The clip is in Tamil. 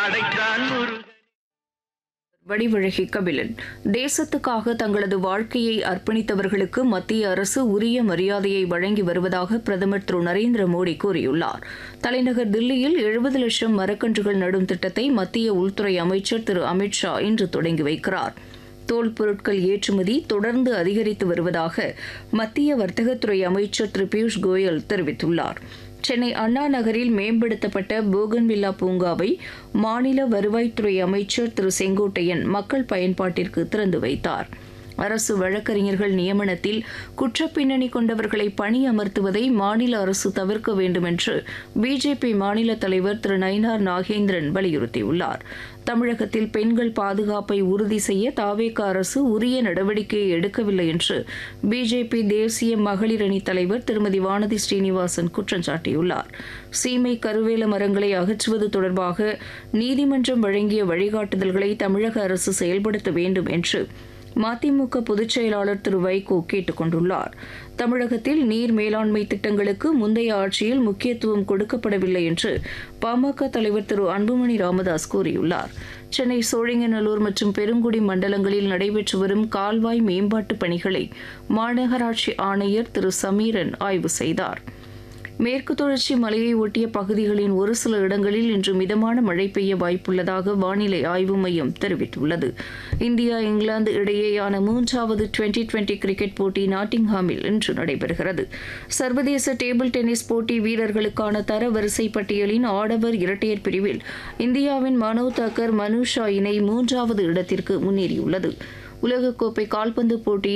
படைத்தான் முருகன் வடிவழகி கபிலன் தேசத்துக்காக தங்களது வாழ்க்கையை அர்ப்பணித்தவர்களுக்கு மத்திய அரசு உரிய மரியாதையை வழங்கி வருவதாக பிரதமர் திரு நரேந்திர மோடி கூறியுள்ளார் தலைநகர் தில்லியில் எழுபது லட்சம் மரக்கன்றுகள் நடும் திட்டத்தை மத்திய உள்துறை அமைச்சர் திரு அமித் ஷா இன்று தொடங்கி வைக்கிறார் தோல் பொருட்கள் ஏற்றுமதி தொடர்ந்து அதிகரித்து வருவதாக மத்திய வர்த்தகத்துறை அமைச்சர் திரு பியூஷ் கோயல் தெரிவித்துள்ளார் சென்னை அண்ணா நகரில் மேம்படுத்தப்பட்ட போகன்வில்லா பூங்காவை மாநில வருவாய்த்துறை அமைச்சர் திரு செங்கோட்டையன் மக்கள் பயன்பாட்டிற்கு திறந்து வைத்தார் அரசு வழக்கறிஞர்கள் நியமனத்தில் குற்றப்பின்னணி கொண்டவர்களை பணி அமர்த்துவதை மாநில அரசு தவிர்க்க வேண்டும் என்று பிஜேபி மாநில தலைவர் திரு நயினார் நாகேந்திரன் வலியுறுத்தியுள்ளார் தமிழகத்தில் பெண்கள் பாதுகாப்பை உறுதி செய்ய தாவேக அரசு உரிய நடவடிக்கையை எடுக்கவில்லை என்று பிஜேபி தேசிய மகளிர் அணி தலைவர் திருமதி வானதி ஸ்ரீனிவாசன் குற்றம் சாட்டியுள்ளார் சீமை கருவேல மரங்களை அகற்றுவது தொடர்பாக நீதிமன்றம் வழங்கிய வழிகாட்டுதல்களை தமிழக அரசு செயல்படுத்த வேண்டும் என்று மதிமுக பொதுச் செயலாளர் திரு வைகோ கேட்டுக் கொண்டுள்ளார் தமிழகத்தில் நீர் மேலாண்மை திட்டங்களுக்கு முந்தைய ஆட்சியில் முக்கியத்துவம் கொடுக்கப்படவில்லை என்று பாமக தலைவர் திரு அன்புமணி ராமதாஸ் கூறியுள்ளார் சென்னை சோழிங்கநல்லூர் மற்றும் பெருங்குடி மண்டலங்களில் நடைபெற்று வரும் கால்வாய் மேம்பாட்டு பணிகளை மாநகராட்சி ஆணையர் திரு சமீரன் ஆய்வு செய்தார் மேற்கு தொடர்ச்சி மலையை ஒட்டிய பகுதிகளின் ஒரு சில இடங்களில் இன்று மிதமான மழை பெய்ய வாய்ப்புள்ளதாக வானிலை ஆய்வு மையம் தெரிவித்துள்ளது இந்தியா இங்கிலாந்து இடையேயான மூன்றாவது டுவெண்டி டுவெண்டி கிரிக்கெட் போட்டி நாட்டிங்ஹாமில் இன்று நடைபெறுகிறது சர்வதேச டேபிள் டென்னிஸ் போட்டி வீரர்களுக்கான தர வரிசை பட்டியலின் ஆடவர் இரட்டையர் பிரிவில் இந்தியாவின் மனோவ் தக்கர் மனுஷா இணை மூன்றாவது இடத்திற்கு முன்னேறியுள்ளது உலகக்கோப்பை கால்பந்து போட்டியில்